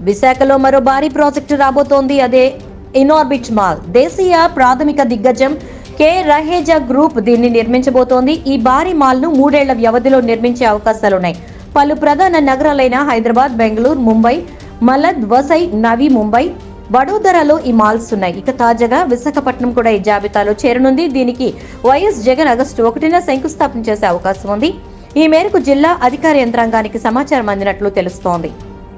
విశాఖలో మరో భారీ ప్రాజెక్టు రాబోతోంది అదే ఇనార్బిట్ మాల్ దేశీయ ప్రాథమిక దిగ్గజం కే రహేజా గ్రూప్ దీన్ని నిర్మించబోతోంది ఈ భారీ మాల్ ను మూడేళ్ల వ్యవధిలో నిర్మించే అవకాశాలున్నాయి పలు ప్రధాన నగరాలైన హైదరాబాద్ బెంగళూరు ముంబై మలద్ వసై నవీ ముంబై వడోదరాలో ఈ మాల్స్ ఉన్నాయి ఇక తాజాగా విశాఖపట్నం కూడా ఈ జాబితాలో చేరనుంది దీనికి వైఎస్ జగన్ ఆగస్టు ఒకటిన శంకుస్థాపన చేసే అవకాశం ఉంది ఈ మేరకు జిల్లా అధికార యంత్రాంగానికి సమాచారం అందినట్లు తెలుస్తోంది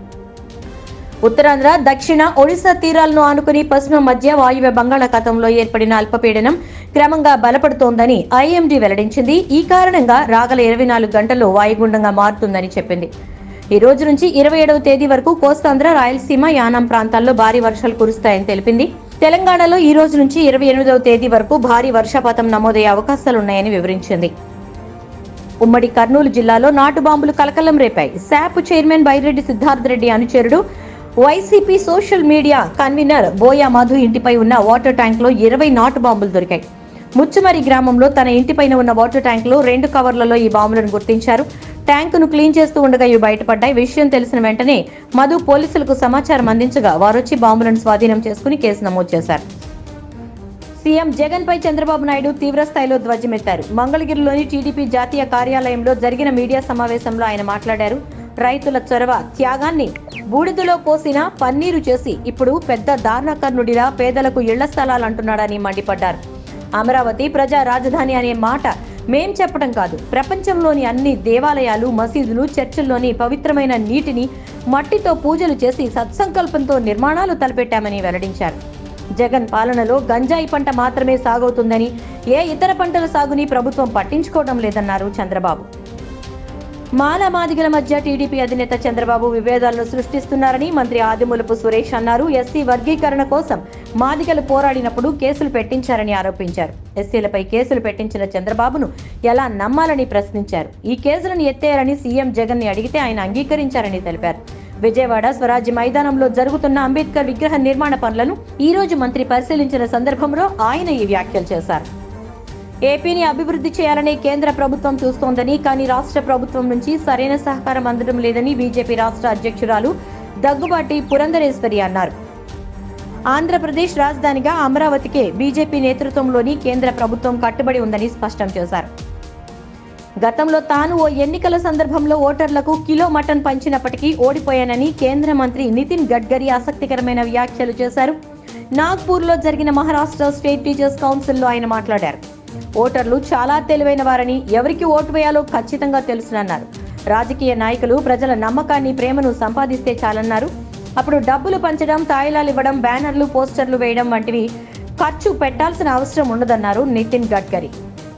ఉత్తరాంధ్ర దక్షిణ ఒడిశా తీరాలను ఆనుకుని పశ్చిమ మధ్య వాయువ్య బంగాళాఖాతంలో ఏర్పడిన అల్పపీడనం క్రమంగా బలపడుతోందని ఐఎండీ వెల్లడించింది ఈ కారణంగా రాగల ఇరవై నాలుగు గంటల్లో వాయుగుండంగా మారుతుందని చెప్పింది ఈ రోజు నుంచి ఇరవై ఏడవ తేదీ వరకు కోస్తాంధ్ర రాయలసీమ యానాం ప్రాంతాల్లో భారీ వర్షాలు కురుస్తాయని తెలిపింది తెలంగాణలో ఈ రోజు నుంచి ఇరవై ఎనిమిదవ తేదీ వరకు భారీ వర్షపాతం నమోదయ్యే అవకాశాలున్నాయని వివరించింది ఉమ్మడి కర్నూలు జిల్లాలో నాటు బాంబులు కలకలం రేపాయి శాప్ చైర్మన్ బైరెడ్డి సిద్ధార్థ రెడ్డి అనుచరుడు YCP social media convener Boya Madhu ఇంటిపై ఉన్న వాటర్ ట్యాంక్ లో ఇరవై నాటు బాంబులు దొరికాయి ముచ్చుమరి గ్రామంలో తన ఇంటిపైన ఉన్న వాటర్ ట్యాంక్ లో రెండు కవర్లలో ఈ బాంబులను గుర్తించారు ట్యాంకును క్లీన్ చేస్తూ ఉండగా ఇవి బయటపడ్డాయి విషయం తెలిసిన వెంటనే మధు పోలీసులకు సమాచారం అందించగా వారొచ్చి బాంబులను స్వాధీనం చేసుకుని కేసు నమోదు చేశారు సీఎం జగన్ పై చంద్రబాబు నాయుడు తీవ్ర స్థాయిలో ధ్వజమెత్తారు మంగళగిరిలోని టీడీపీ జాతీయ కార్యాలయంలో జరిగిన మీడియా సమావేశంలో ఆయన మాట్లాడారు రైతుల చొరవ త్యాగాన్ని బూడిదలో పోసిన పన్నీరు చేసి ఇప్పుడు పెద్ద దారుణకర్ణుడిలా పేదలకు ఇళ్ల స్థలాలు అంటున్నాడని మండిపడ్డారు అమరావతి ప్రజా రాజధాని అనే మాట మేం చెప్పడం కాదు ప్రపంచంలోని అన్ని దేవాలయాలు మసీదులు చర్చిల్లోని పవిత్రమైన నీటిని మట్టితో పూజలు చేసి సత్సంకల్పంతో నిర్మాణాలు తలపెట్టామని వెల్లడించారు జగన్ పాలనలో గంజాయి పంట మాత్రమే సాగవుతుందని ఏ ఇతర పంటల సాగుని ప్రభుత్వం పట్టించుకోవడం లేదన్నారు చంద్రబాబు మాలమాదిగల మధ్య టీడీపీ అధినేత చంద్రబాబు విభేదాలను సృష్టిస్తున్నారని మంత్రి ఆదిమూలపు సురేష్ అన్నారు ఎస్సీ వర్గీకరణ కోసం మాదిగలు పోరాడినప్పుడు కేసులు పెట్టించారని ఆరోపించారు ఎస్సీలపై కేసులు పెట్టించిన చంద్రబాబును ఎలా నమ్మాలని ప్రశ్నించారు ఈ కేసులను ఎత్తేయాలని సీఎం జగన్ ని అడిగితే ఆయన అంగీకరించారని తెలిపారు విజయవాడ స్వరాజ్య మైదానంలో జరుగుతున్న అంబేద్కర్ విగ్రహ నిర్మాణ పనులను ఈ రోజు మంత్రి పరిశీలించిన సందర్భంలో ఆయన ఈ వ్యాఖ్యలు చేశారు ఏపీని అభివృద్ధి చేయాలని కేంద్ర ప్రభుత్వం చూస్తోందని కానీ రాష్ట్ర ప్రభుత్వం నుంచి సరైన సహకారం అందడం లేదని బీజేపీ రాష్ట్ర అధ్యక్షురాలు దగ్గుబాటి పురంధరేశ్వరి అన్నారు ఆంధ్రప్రదేశ్ రాజధానిగా అమరావతికే బీజేపీ నేతృత్వంలోని కేంద్ర ప్రభుత్వం కట్టుబడి ఉందని స్పష్టం చేశారు గతంలో తాను ఓ ఎన్నికల సందర్భంలో ఓటర్లకు కిలో మటన్ పంచినప్పటికీ ఓడిపోయానని కేంద్ర మంత్రి నితిన్ గడ్కరీ ఆసక్తికరమైన వ్యాఖ్యలు చేశారు నాగ్పూర్లో జరిగిన మహారాష్ట్ర స్టేట్ టీచర్స్ కౌన్సిల్లో ఆయన మాట్లాడారు ఓటర్లు చాలా తెలివైన వారని ఎవరికి ఓటు వేయాలో ఖచ్చితంగా తెలుసునన్నారు రాజకీయ నాయకులు ప్రజల నమ్మకాన్ని ప్రేమను సంపాదిస్తే చాలన్నారు అప్పుడు డబ్బులు పంచడం తాయిలాలు ఇవ్వడం బ్యానర్లు పోస్టర్లు వేయడం వంటివి ఖర్చు పెట్టాల్సిన అవసరం ఉండదన్నారు నితిన్ గడ్కరీ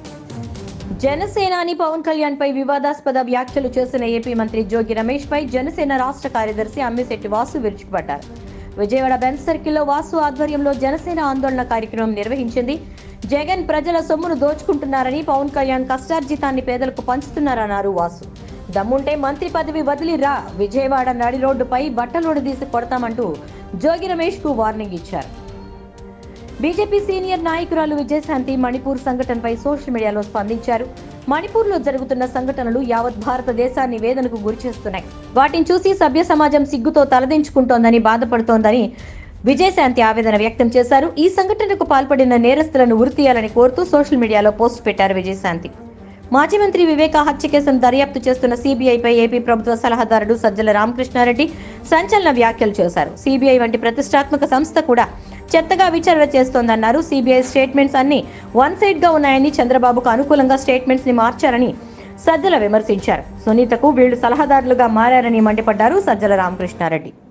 జనసేనాని పవన్ కళ్యాణ్ పై వివాదాస్పద వ్యాఖ్యలు చేసిన ఏపీ మంత్రి జోగి రమేష్ పై జనసేన రాష్ట్ర కార్యదర్శి అమ్మిశెట్టి వాసు విరుచుకుపడ్డారు విజయవాడ బెంచ్ సర్కిల్లో వాసు ఆధ్వర్యంలో జనసేన ఆందోళన కార్యక్రమం నిర్వహించింది జగన్ ప్రజల సొమ్మును దోచుకుంటున్నారని పవన్ కళ్యాణ్ కష్టార్జితాన్ని పేదలకు పంచుతున్నారన్నారు వాసు దమ్ముంటే మంత్రి పదవి వదిలి రా విజయవాడ నడి రోడ్డుపై బట్టలోడు తీసి కొడతామంటూ జోగి రమేష్ కు వార్నింగ్ ఇచ్చారు బీజేపీ సీనియర్ నాయకురాలు విజయశాంతి మణిపూర్ సంఘటనపై సోషల్ మీడియాలో స్పందించారు మణిపూర్లో జరుగుతున్న సంఘటనలు యావత్ భారతదేశాన్ని వేదనకు గురిచేస్తున్నాయి వాటిని చూసి సభ్య సమాజం సిగ్గుతో తలదించుకుంటోందని బాధపడుతోందని విజయశాంతి ఆవేదన వ్యక్తం చేశారు ఈ సంఘటనకు పాల్పడిన నేరస్తులను ఉరితీయాలని కోరుతూ సోషల్ మీడియాలో పోస్ట్ పెట్టారు విజయశాంతి మాజీ మంత్రి వివేక హత్య కేసును దర్యాప్తు చేస్తున్న సీబీఐపై ఏపీ ప్రభుత్వ సలహాదారుడు సజ్జల రామకృష్ణారెడ్డి సంచలన వ్యాఖ్యలు చేశారు సీబీఐ వంటి ప్రతిష్టాత్మక సంస్థ కూడా చెత్తగా విచారణ చేస్తోందన్నారు సీబీఐ స్టేట్మెంట్స్ అన్ని వన్ సైడ్ గా ఉన్నాయని చంద్రబాబుకు అనుకూలంగా స్టేట్మెంట్స్ ని మార్చారని సజ్జల విమర్శించారు సునీతకు వీళ్లు సలహాదారులుగా మారారని మండిపడ్డారు సజ్జల రామకృష్ణారెడ్డి